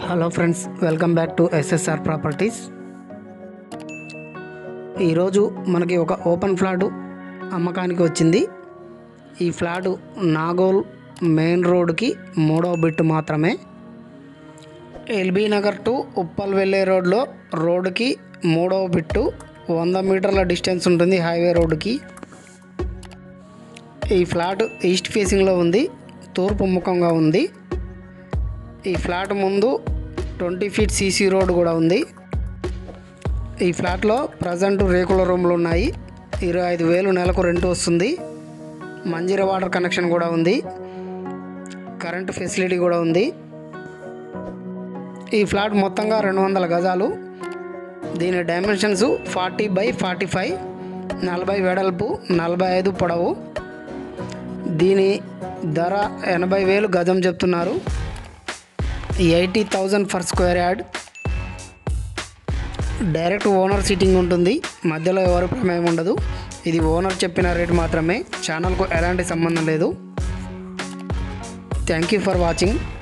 hello friends welcome back to SSR properties ఈరోజు మనకి ఒక ఓపెన్ ఫ్లాట్ అమ్మకానికి వచ్చింది ఈ ఫ్లాట్ నాగోల్ మెయిన్ రోడ్కి మూడవ బిట్టు మాత్రమే ఎల్బీ నగర్ టు ఉప్పల్ వెళ్ళే రోడ్లో రోడ్డుకి మూడవ బిట్టు వంద మీటర్ల డిస్టెన్స్ ఉంటుంది హైవే రోడ్డుకి ఈ ఫ్లాట్ ఈస్ట్ ఫేసింగ్లో ఉంది తూర్పు ముఖంగా ఉంది ఈ ఫ్లాట్ ముందు ట్వంటీ ఫీట్ సీసీ రోడ్ కూడా ఉంది ఈ ఫ్లాట్లో ప్రజెంట్ రేకుల రూమ్లు ఉన్నాయి ఇరవై ఐదు వేలు నెలకు రెంట్ వస్తుంది మంజీరా వాటర్ కనెక్షన్ కూడా ఉంది కరెంట్ ఫెసిలిటీ కూడా ఉంది ఈ ఫ్లాట్ మొత్తంగా రెండు వందల గజాలు దీని dimensions forty by forty five నలభై వెడల్పు నలభై ఐదు పొడవు దీని ధర ఎనభై వేలు గజం చెప్తున్నారు eighty thousand for square yard direct owner sitting ఉంటుంది మధ్యలో ఎవరి ప్రమేయం ఉండదు ఇది ఓనర్ చెప్పిన రేట్ మాత్రమే ఛానల్కు ఎలాంటి సంబంధం లేదు థ్యాంక్ యూ ఫర్ వాచింగ్